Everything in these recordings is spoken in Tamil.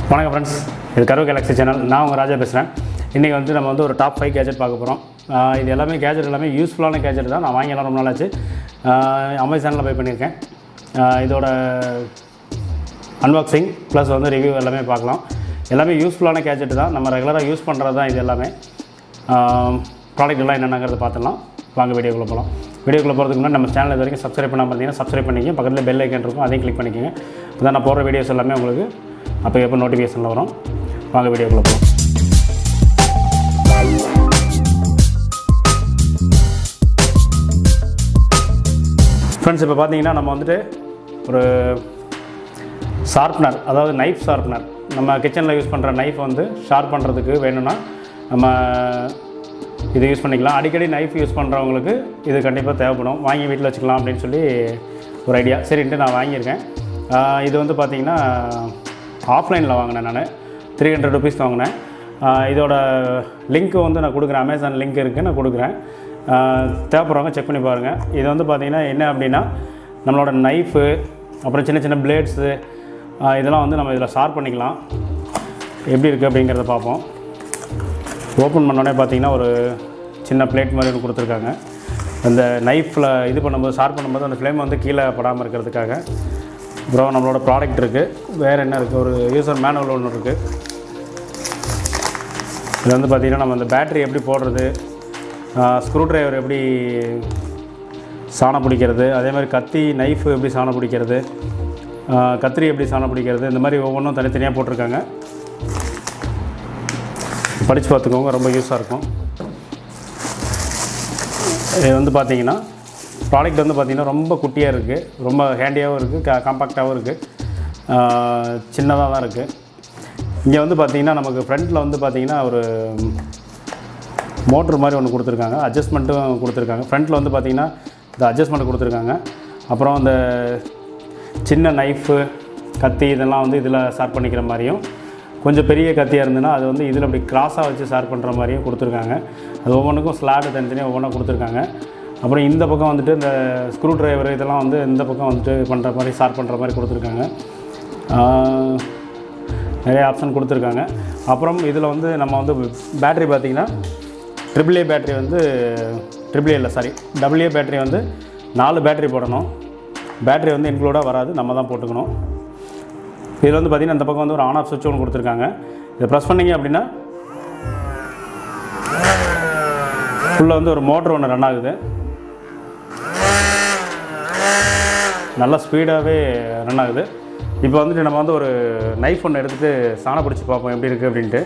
வணக்கம் ஃப்ரெண்ட்ஸ் இது கருவு கேலக்ஸி சேனல் நான் உங்கள் ராஜா பேசுகிறேன் இன்றைக்கி வந்து நம்ம வந்து ஒரு டாப் ஃபைவ் கேஜெட் பார்க்க போகிறோம் இது எல்லாமே கேஜெட் எல்லாமே யூஸ்ஃபுல்லான கேஜெட் தான் நான் வாங்கி எல்லாம் ரொம்ப நாளாச்சு அமேசானில் பை பண்ணியிருக்கேன் ஆஹ் இதோட அன்பாக்சிங் ப்ளஸ் வந்து ரிவ்யூ எல்லாமே பார்க்கலாம் எல்லாமே யூஸ்ஃபுல்லான கேஜெட் தான் நம்ம ரெகுலராக யூஸ் பண்ணுறது தான் இது எல்லாமே ப்ராடக்ட் எல்லாம் என்னென்னங்கிறத பார்த்துடலாம் வாங்க வீடியோக்குள்ளே போகலாம் வீடியோக்குள்ளே போகிறதுக்கு முன்னாடி நம்ம சேனல் இது வரைக்கும் சப்ஸ்கிரைப் பண்ணாமல் பார்த்தீங்கன்னா சப்ஸ்கிரைப் பண்ணிக்கங்க பக்கத்தில் பெல் ஐக்கன் இருக்கும் அதையும் கிளிக் பண்ணிக்கோங்க இப்போ நான் போடுற வீடியோஸ் எல்லாமே உங்களுக்கு அப்போ எப்போ நோட்டிஃபிகேஷனில் வரும் வாங்க வீடியோக்குள்ளே போகலாம் ஃப்ரெண்ட்ஸ் இப்போ பார்த்தீங்கன்னா நம்ம வந்துட்டு ஒரு ஷார்ப்னர் அதாவது நைஃப் ஷார்ப்னர் நம்ம கிச்சனில் யூஸ் பண்ணுற நைஃப் வந்து ஷார்ப் பண்ணுறதுக்கு வேணும்னா நம்ம இது யூஸ் பண்ணிக்கலாம் அடிக்கடி நைஃப் யூஸ் பண்ணுறவங்களுக்கு இது கண்டிப்பாக தேவைப்படும் வாங்கி வீட்டில் வச்சுக்கலாம் அப்படின்னு சொல்லி ஒரு ஐடியா சரின்ட்டு நான் வாங்கியிருக்கேன் ஆஹ் இது வந்து பார்த்திங்கன்னா ஆஃப்லைனில் வாங்கினேன் நான் த்ரீ ஹண்ட்ரட் ருபீஸ் வாங்கினேன் ஆஹ் இதோட லிங்க்கு வந்து நான் கொடுக்குறேன் அமேசான் லிங்க் இருக்குது நான் கொடுக்குறேன் ஆஹ் தேவைப்படுறவங்க செக் பண்ணி பாருங்கள் இது வந்து பார்த்திங்கன்னா என்ன அப்படின்னா நம்மளோட நைஃபு அப்புறம் சின்ன சின்ன பிளேட்ஸு இதெல்லாம் வந்து நம்ம இதில் ஷார்ப் பண்ணிக்கலாம் எப்படி இருக்குது அப்படிங்கிறத பார்ப்போம் ஓப்பன் பண்ணோடனே பார்த்தீங்கன்னா ஒரு சின்ன பிளேட் மாதிரி ஒன்று கொடுத்துருக்காங்க அந்த நைஃப்பில் இது பண்ணும்போது ஷார்ப் பண்ணும்போது அந்த ஃப்ளேம் வந்து கீழே படாமல் இருக்கிறதுக்காக அப்புறம் நம்மளோட ப்ராடக்ட் இருக்குது வேறு என்ன இருக்குது ஒரு யூசர் மேனுவல் ஒன்று இருக்குது இது வந்து பார்த்திங்கன்னா நம்ம அந்த பேட்டரி எப்படி போடுறது ஸ்க்ரூ டிரைவர் எப்படி சாணம் பிடிக்கிறது அதே மாதிரி கத்தி நைஃப் எப்படி சாணம் பிடிக்கிறது ஆஹ் கத்திரி எப்படி சாணம் பிடிக்கிறது இந்த மாதிரி ஒவ்வொன்றும் தனித்தனியாக போட்டிருக்காங்க படித்து பார்த்துக்கோங்க ரொம்ப யூஸாக இருக்கும் இது வந்து பார்த்தீங்கன்னா ப்ராடக்ட் வந்து பார்த்திங்கன்னா ரொம்ப குட்டியாக இருக்குது ரொம்ப ஹேண்டியாகவும் இருக்குது கா காம்பாக்டாகவும் இருக்குது சின்னதாக தான் இருக்குது இங்கே வந்து பார்த்திங்கன்னா நமக்கு ஃப்ரண்ட்டில் வந்து பார்த்திங்கன்னா ஒரு மோட்ரு மாதிரி ஒன்று கொடுத்துருக்காங்க அட்ஜஸ்ட்மெண்ட்டும் கொடுத்துருக்காங்க ஃப்ரண்ட்டில் வந்து பார்த்திங்கன்னா இந்த அட்ஜஸ்ட்மெண்ட் கொடுத்துருக்காங்க அப்புறம் அந்த சின்ன நைஃபு கத்தி இதெல்லாம் வந்து இதில் ஷார்ப் பண்ணிக்கிற மாதிரியும் கொஞ்சம் பெரிய கத்தியாக இருந்ததுன்னா அது வந்து இதில் அப்படி கிராஸாக வச்சு ஷார்ப் பண்ணுற மாதிரியும் கொடுத்துருக்காங்க அது ஒவ்வொன்றுக்கும் ஸ்லாடு தனித்தனியாக ஒவ்வொன்றா கொடுத்துருக்காங்க அப்புறம் இந்த பக்கம் வந்துட்டு இந்த ஸ்க்ரூ டிரைவர் இதெல்லாம் வந்து இந்த பக்கம் வந்துட்டு பண்ணுற மாதிரி ஷார்ப் பண்ணுற மாதிரி கொடுத்துருக்காங்க ஆஹ் நிறைய ஆப்ஷன் கொடுத்துருக்காங்க அப்புறம் இதில் வந்து நம்ம வந்து பேட்ரி பார்த்திங்கன்னா ட்ரிபிள் ஏ பேட்ரி வந்து ட்ரிபிள் ஏ இல்லை சாரி டபுள் ஏ பேட்ரி வந்து நாலு பேட்ரி போடணும் பேட்ரி வந்து இன்க்ளூடாக வராது நம்ம தான் போட்டுக்கணும் இதில் வந்து பார்த்திங்கன்னா இந்த பக்கம் வந்து ஒரு ஆன் ஆஃப் சுவிட்ச் ஒன்று கொடுத்துருக்காங்க இதை ப்ரெஸ் பண்ணிங்க அப்படின்னா ஃபுல்லாக வந்து ஒரு மோட்ரு ஒன்று ரன் ஆகுது நல்லா ஸ்பீடாகவே ரன் ஆகுது இப்போ வந்துட்டு நம்ம வந்து ஒரு நைஃப் ஒன்று எடுத்துகிட்டு சாணம் பிடிச்சி பார்ப்போம் எப்படி இருக்குது அப்படின்ட்டு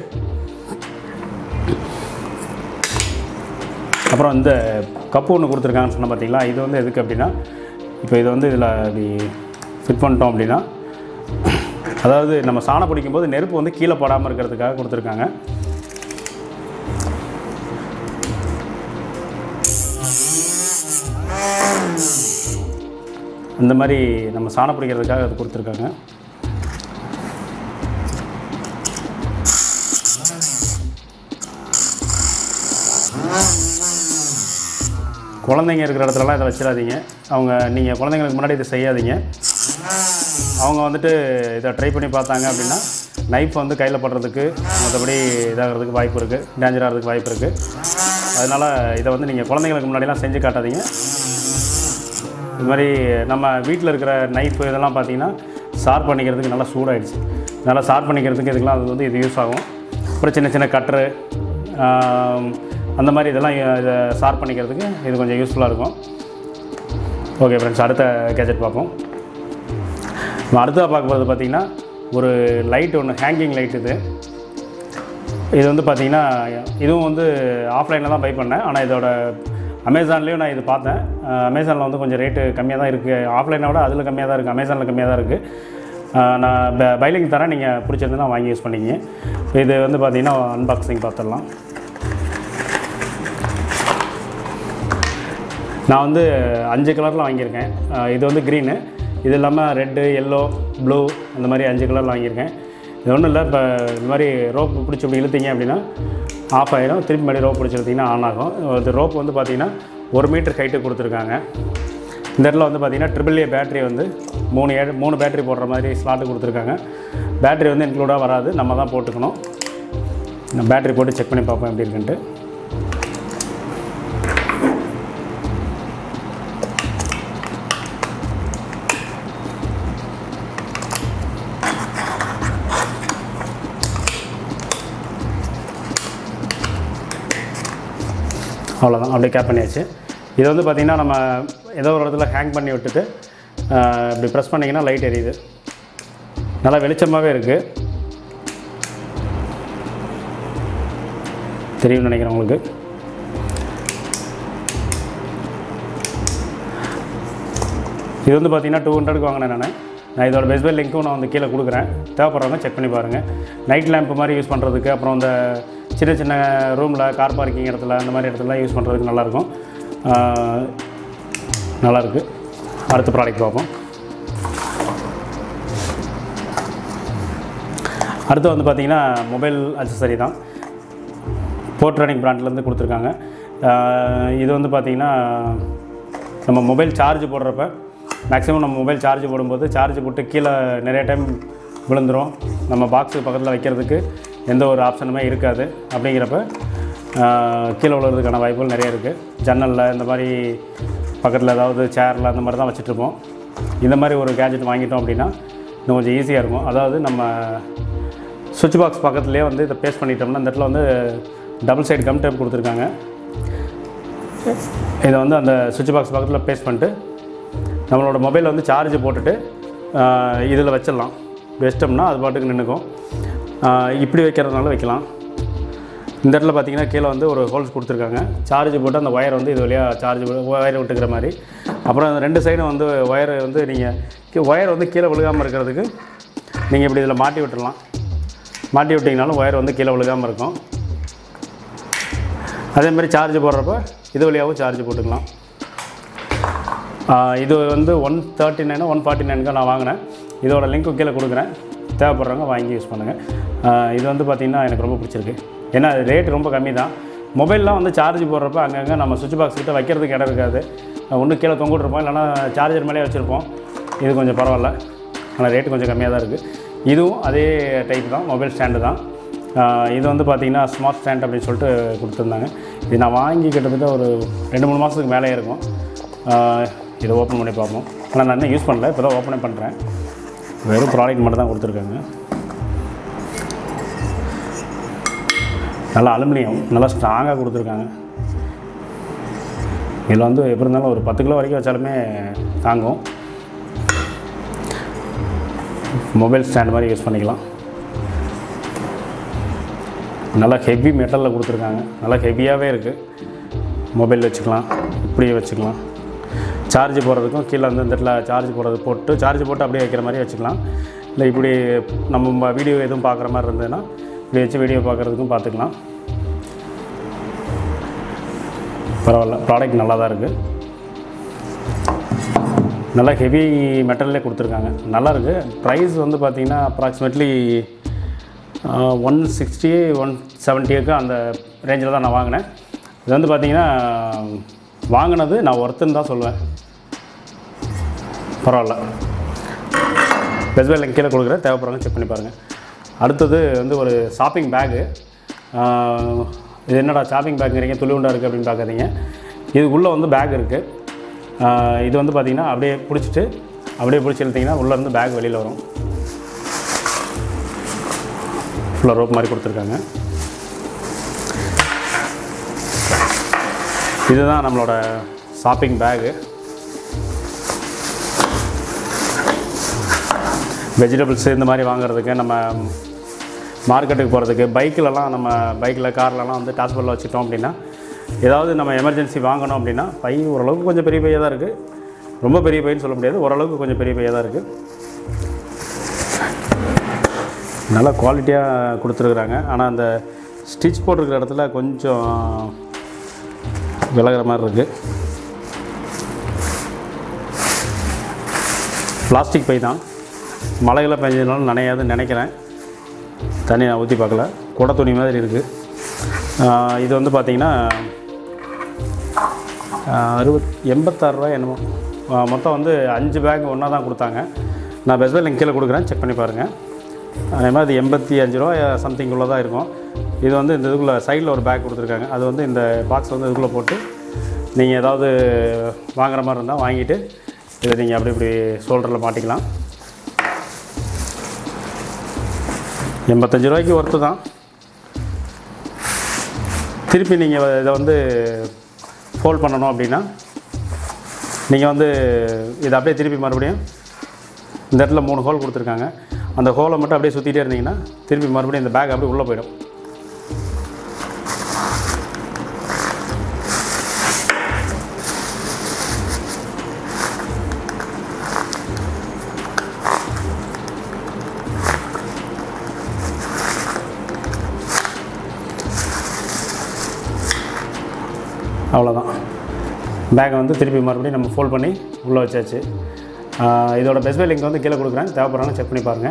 அப்புறம் இந்த கப்பு ஒன்று கொடுத்துருக்காங்கன்னு சொன்ன பார்த்தீங்களா இது வந்து எதுக்கு அப்படின்னா இப்போ இது வந்து இதில் இப்படி ஃபிட் பண்ணிட்டோம் அப்படின்னா அதாவது நம்ம சாணம் பிடிக்கும்போது நெருப்பு வந்து கீழே படாமல் இருக்கிறதுக்காக கொடுத்துருக்காங்க இந்த மாதிரி நம்ம சாணம் பிடிக்கிறதுக்காக அது கொடுத்துருக்காங்க குழந்தைங்க இருக்கிற இடத்துலலாம் இதை வச்சிடாதீங்க அவங்க நீங்கள் குழந்தைங்களுக்கு முன்னாடி இதை செய்யாதீங்க அவங்க வந்துட்டு இதை ட்ரை பண்ணி பார்த்தாங்க அப்படின்னா நைஃப் வந்து கையில் படுறதுக்கு மற்றபடி இதாகிறதுக்கு வாய்ப்பு இருக்குது டேஞ்சர் ஆகிறதுக்கு வாய்ப்பு இருக்குது அதனால் இதை வந்து நீங்கள் குழந்தைங்களுக்கு முன்னாடிலாம் செஞ்சு காட்டாதீங்க இது மாதிரி நம்ம வீட்டில் இருக்கிற நைஃப் இதெல்லாம் பார்த்தீங்கன்னா ஷார்ப் பண்ணிக்கிறதுக்கு நல்லா சூடாயிடுச்சு நல்லா ஷார்ப் பண்ணிக்கிறதுக்கு இதுக்கெல்லாம் அது வந்து இது யூஸ் ஆகும் அப்புறம் சின்ன சின்ன கட்ரு அந்த மாதிரி இதெல்லாம் இதை ஷார்ப் பண்ணிக்கிறதுக்கு இது கொஞ்சம் யூஸ்ஃபுல்லாக இருக்கும் ஓகே ஃப்ரெண்ட்ஸ் அடுத்த கேஜெட் பார்ப்போம் நம்ம அடுத்ததாக பார்க்க போகிறது பார்த்திங்கன்னா ஒரு லைட் ஒன்று ஹேங்கிங் லைட் இது இது வந்து பார்த்திங்கன்னா இதுவும் வந்து ஆஃப்லைனில் தான் பை பண்ணேன் ஆனால் இதோட அமேசான்லேயும் நான் இது பார்த்தேன் அமேசானில் வந்து கொஞ்சம் ரேட்டு கம்மியாக தான் இருக்குது ஆஃப்லைனை விட அதில் கம்மியாக தான் இருக்குது அமேசானில் கம்மியாக தான் இருக்குது நான் ப பைலிங் தரேன் நீங்கள் பிடிச்சிருந்தா வாங்கி யூஸ் பண்ணிக்கிங்க இது வந்து பார்த்திங்கன்னா அன்பாக்சிங் பார்த்துடலாம் நான் வந்து அஞ்சு கலரில் வாங்கியிருக்கேன் அஹ் இது வந்து க்ரீனு இது இல்லாமல் ரெட்டு எல்லோ ப்ளூ அந்த மாதிரி அஞ்சு கலரில் வாங்கியிருக்கேன் இது ஒன்றும் இல்லை இப்போ இந்த மாதிரி ரோப் பிடிச்சி இப்படி இழுத்தீங்க அப்படின்னா ஆஃப் ஆயிரும் திருப்பி மறுபடியும் ரோப் பிடிச்சி இழுத்தீங்கன்னா ஆன் ஆகும் இது ரோப் வந்து பார்த்திங்கன்னா ஒரு மீட்டர் ஹைட்டு கொடுத்துருக்காங்க இந்த இடத்துல வந்து பார்த்திங்கன்னா ட்ரிபிள் ஏ பேட்டரி வந்து மூணு ஏ மூணு பேட்டரி போடுற மாதிரி ஸ்லாட்டு கொடுத்துருக்காங்க பேட்டரி வந்து இன்க்ளூடாக வராது நம்ம தான் போட்டுக்கணும் நான் பேட்டரி போட்டு செக் பண்ணி பார்ப்போம் எப்படி இருக்குன்ட்டு அவ்வளோதான் அப்படியே கேப் பண்ணியாச்சு இது வந்து பார்த்திங்கன்னா நம்ம ஏதோ ஒரு இடத்துல ஹேங் பண்ணி விட்டுட்டு ஆஹ், இப்படி ப்ரெஸ் பண்ணிங்கன்னா லைட் எரியுது நல்லா வெளிச்சமாகவே இருக்குது தெரியும்னு நினைக்கிறேன் உங்களுக்கு இது வந்து பார்த்தீங்கன்னா டூ ஹண்ட்ரடுக்கு வாங்கினேன் நான் நான் இதோட பெஸ்ட் லிங்க்கும் நான் வந்து கீழே கொடுக்குறேன் தேவைப்படுறவங்க செக் பண்ணி பாருங்கள் நைட் லேம்ப் மாதிரி யூஸ் பண்ணுறதுக்கு அப்புறம் இந்த சின்ன சின்ன ரூமில் கார் பார்க்கிங் இடத்துல அந்த மாதிரி இடத்துலலாம் யூஸ் பண்ணுறதுக்கு நல்லாயிருக்கும் ஆஹ், நல்லாயிருக்கு அடுத்த ப்ராடக்ட் பார்ப்போம் அடுத்து வந்து பார்த்திங்கன்னா மொபைல் அக்சசரி தான் போர்ட்ரானிக் பிராண்ட்லேருந்து கொடுத்துருக்காங்க ஆஹ் இது வந்து பார்த்திங்கன்னா நம்ம மொபைல் சார்ஜ் போடுறப்ப மேக்ஸிமம் நம்ம மொபைல் சார்ஜ் போடும்போது சார்ஜ் போட்டு கீழே நிறைய டைம் விழுந்துரும் நம்ம பாக்ஸு பக்கத்தில் வைக்கிறதுக்கு எந்த ஒரு ஆப்ஷனுமே இருக்காது அப்படிங்கிறப்ப ஆஹ் கீழே விழுறதுக்கான வாய்ப்புகள் நிறைய இருக்குது ஜன்னலில் இந்த மாதிரி பக்கத்தில் ஏதாவது சேரில் அந்த மாதிரி தான் வச்சுட்ருப்போம் இந்த மாதிரி ஒரு கேஜெட் வாங்கிட்டோம் அப்படின்னா இன்னும் கொஞ்சம் ஈஸியாக இருக்கும் அதாவது நம்ம சுவிட்ச் பாக்ஸ் பக்கத்துலேயே வந்து இதை பேஸ்ட் பண்ணிட்டோம்னா இந்த இடத்துல வந்து டபுள் சைடு கம் டேப் கொடுத்துருக்காங்க இதை வந்து அந்த சுவிட்ச் பாக்ஸ் பக்கத்தில் பேஸ்ட் பண்ணிட்டு நம்மளோட மொபைலில் வந்து சார்ஜ் போட்டுட்டு இதில் வச்சிடலாம் வச்சிட்டோம்னா அது பாட்டுக்கு நின்றுக்கும் இப்படி வைக்கிறதுனால வைக்கலாம் இந்த இடத்துல பார்த்தீங்கன்னா கீழே வந்து ஒரு ஹோல்ஸ் கொடுத்துருக்காங்க சார்ஜ் போட்டு அந்த ஒயர் வந்து இது வழியாக சார்ஜ் ஒயர் விட்டுக்கிற மாதிரி அப்புறம் அந்த ரெண்டு சைடும் வந்து ஒயர் வந்து நீங்கள் ஒயர் வந்து கீழே விழுகாமல் இருக்கிறதுக்கு நீங்கள் இப்படி இதில் மாட்டி விட்டுடலாம் மாட்டி விட்டிங்கனாலும் ஒயர் வந்து கீழே விழுகாமல் இருக்கும் அதே மாதிரி சார்ஜ் போடுறப்ப இது வழியாகவும் சார்ஜ் போட்டுக்கலாம் ஆஹ் இது வந்து ஒன் தேர்ட்டி நைனோ ஒன் ஃபார்ட்டி நைனுக்கு நான் வாங்கினேன் இதோட லிங்க்கும் கீழே கொடுக்குறேன் தேவைப்படுறவங்க வாங்கி யூஸ் பண்ணுங்கள் ஆஹ் இது வந்து பார்த்திங்கன்னா எனக்கு ரொம்ப பிடிச்சிருக்கு ஏன்னா ரேட் ரொம்ப கம்மி தான் மொபைல்லாம் வந்து சார்ஜ் போடுறப்ப அங்கங்கே நம்ம சுவிட்ச் பாக்ஸ் கிட்ட வைக்கிறதுக்கு இடம் இருக்காது ஒன்று கீழே தொங்க விட்ருப்போம் இல்லைனா சார்ஜர் மேலே வச்சுருப்போம் இது கொஞ்சம் பரவாயில்ல ஆனால் ரேட்டு கொஞ்சம் கம்மியாக தான் இருக்குது இதுவும் அதே டைப் தான் மொபைல் ஸ்டாண்டு தான் ஆஹ் இது வந்து பார்த்திங்கன்னா ஸ்மார்ட் ஸ்டாண்ட் அப்படின்னு சொல்லிட்டு கொடுத்துருந்தாங்க இது நான் வாங்கி கிட்டத்தட்ட ஒரு ரெண்டு மூணு மாதத்துக்கு மேலே இருக்கும் ஆஹ் இதை ஓப்பன் பண்ணி பார்ப்போம் ஆனால் நான் இன்னும் யூஸ் பண்ணல இப்போ தான் ஓப்பனே பண்ணுறேன் வெறும் ப்ராடக்ட் மட்டும் தான் கொடுத்துருக்காங்க நல்லா அலுமினியம் நல்லா ஸ்ட்ராங்காக கொடுத்துருக்காங்க இதில் வந்து எப்படி இருந்தாலும் ஒரு பத்து கிலோ வரைக்கும் வச்சாலுமே தாங்கும் மொபைல் ஸ்டாண்ட் மாதிரி யூஸ் பண்ணிக்கலாம் நல்லா ஹெவி மெட்டலில் கொடுத்துருக்காங்க நல்லா ஹெவியாகவே இருக்குது மொபைல் வச்சுக்கலாம் இப்படியே வச்சுக்கலாம் சார்ஜ் போடுறதுக்கும் கீழே வந்து இந்த இடத்துல சார்ஜ் போடுறது போட்டு சார்ஜ் போட்டு அப்படியே வைக்கிற மாதிரி வச்சுக்கலாம் இல்லை இப்படி நம்ம வீடியோ எதுவும் பார்க்குற மாதிரி இருந்ததுன்னா இப்படி வச்சு வீடியோ பார்க்குறதுக்கும் பார்த்துக்கலாம் பரவாயில்ல ப்ராடக்ட் நல்லா தான் இருக்குது நல்லா ஹெவி மெட்டல்லே கொடுத்துருக்காங்க நல்லா இருக்குது ப்ரைஸ் வந்து பார்த்திங்கன்னா அப்ராக்சிமேட்லி ஒன் சிக்ஸ்டி ஒன் செவன்ட்டிக்கு அந்த ரேஞ்சில் தான் நான் வாங்கினேன் இது வந்து பார்த்திங்கன்னா வாங்கினது நான் ஒருத்தன் தான் சொல்லுவேன் பரவாயில்ல பெஸ்ட் லிங்க் கீழே கொடுக்குறேன் தேவைப்படுறவங்க செக் பண்ணி பாருங்கள் அடுத்தது வந்து ஒரு ஷாப்பிங் பேகு இது என்னடா ஷாப்பிங் பேக்குங்கிறீங்க துளிவுண்டா இருக்குது அப்படின்னு பார்க்காதீங்க இதுக்குள்ளே வந்து பேக் இருக்குது இது வந்து பார்த்திங்கன்னா அப்படியே பிடிச்சிட்டு அப்படியே பிடிச்சி இழுத்தீங்கன்னா உள்ளேருந்து பேக் வெளியில் வரும் ஃபுல்லாக ரோப் மாதிரி கொடுத்துருக்காங்க இதுதான் நம்மளோட ஷாப்பிங் பேகு வெஜிடபிள்ஸ் இந்த மாதிரி வாங்குறதுக்கு நம்ம மார்க்கெட்டுக்கு போகிறதுக்கு பைக்கிலலாம் நம்ம பைக்கில் கார்லலாம் வந்து டாஸ்பரில் வச்சுட்டோம் அப்படின்னா ஏதாவது நம்ம எமர்ஜென்சி வாங்கணும் அப்படின்னா பை ஓரளவுக்கு கொஞ்சம் பெரிய பையாக தான் இருக்குது ரொம்ப பெரிய பையன்னு சொல்ல முடியாது ஓரளவுக்கு கொஞ்சம் பெரிய பையாக தான் இருக்குது நல்லா குவாலிட்டியாக கொடுத்துருக்குறாங்க ஆனால் அந்த ஸ்டிச் போட்டிருக்கிற இடத்துல கொஞ்சம் விலகிற மாதிரி இருக்குது பிளாஸ்டிக் பை தான் மழையெல்லாம் பெஞ்சதுனால நனையாதுன்னு நினைக்கிறேன் தண்ணி நான் ஊற்றி பார்க்கல குடை துணி மாதிரி இருக்குது ஆஹ் இது வந்து பார்த்திங்கன்னா அறுபத் எண்பத்தாறுரூவா என்னமோ அஹ் மொத்தம் வந்து அஞ்சு பேக் ஒன்றா தான் கொடுத்தாங்க நான் பெஸ்ட் லிங்க் கீழே கொடுக்குறேன் செக் பண்ணி பாருங்கள் அதே மாதிரி இது எண்பத்தி அஞ்சு ரூபா சம்திங் உள்ள தான் இருக்கும் இது வந்து இந்த இதுக்குள்ளே சைடில் ஒரு பேக் கொடுத்துருக்காங்க அது வந்து இந்த பாக்ஸ் வந்து இதுக்குள்ளே போட்டு நீங்கள் ஏதாவது வாங்குற மாதிரி இருந்தால் வாங்கிட்டு இதை நீங்கள் அப்படி இப்படி ஷோல்டரில் மாட்டிக்கலாம் எண்பத்தஞ்சு ரூபாய்க்கு ஒர்த்து தான் திருப்பி நீங்கள் இதை வந்து ஃபோல்ட் பண்ணணும் அப்படின்னா நீங்கள் வந்து இதை அப்படியே திருப்பி மறுபடியும் இந்த இடத்துல மூணு ஹோல் கொடுத்துருக்காங்க அந்த ஹோலை மட்டும் அப்படியே சுற்றிட்டே இருந்தீங்கன்னா திருப்பி மறுபடியும் இந்த பேக் அப்படியே உள்ளே போயிடும் அவ்வளோதான் பேக்கை வந்து திருப்பி மறுபடியும் நம்ம ஃபோல்ட் பண்ணி உள்ளே வச்சாச்சு ஆஹ் இதோட பெஸ்ட் பை லிங்க் வந்து கீழே கொடுக்குறேன் தேவைப்படுறாங்க செக் பண்ணி பாருங்கள்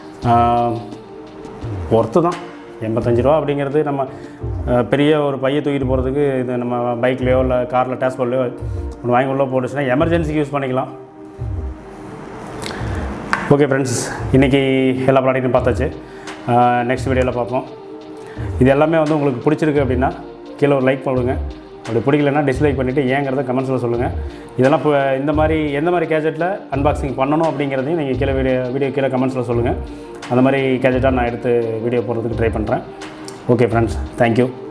ஒர்த்து தான் எண்பத்தஞ்சு ரூபா அப்படிங்கிறது நம்ம ஆஹ் பெரிய ஒரு பையை தூக்கிட்டு போகிறதுக்கு இது நம்ம பைக்லேயோ இல்லை காரில் டேஸ்போர்ட்லையோ ஒன்று வாங்கி உள்ளே போட்டுச்சுன்னா எமர்ஜென்சிக்கு யூஸ் பண்ணிக்கலாம் ஓகே ஃப்ரெண்ட்ஸ் இன்றைக்கி எல்லா ப்ராடக்ட்டும் பார்த்தாச்சு நெக்ஸ்ட் வீடியோவில் பார்ப்போம் இது எல்லாமே வந்து உங்களுக்கு பிடிச்சிருக்கு அப்படின்னா கீழே ஒரு லைக் போடுங்க அப்படி பிடிக்கலன்னா டிஸ்லைக் பண்ணிவிட்டு ஏங்கிறத கமெண்ட்ஸில் சொல்லுங்கள் இதெல்லாம் இப்போ இந்த மாதிரி எந்த மாதிரி கேஜெட்டில் அன்பாக்சிங் பண்ணணும் அப்படிங்கிறதையும் நீங்கள் கீழே வீடியோ வீடியோ கீழே கமெண்ட்ஸில் சொல்லுங்கள் அந்த மாதிரி கேஜெட்டாக நான் எடுத்து வீடியோ போடுறதுக்கு ட்ரை பண்ணுறேன் ஓகே ஃப்ரெண்ட்ஸ் தேங்க்யூ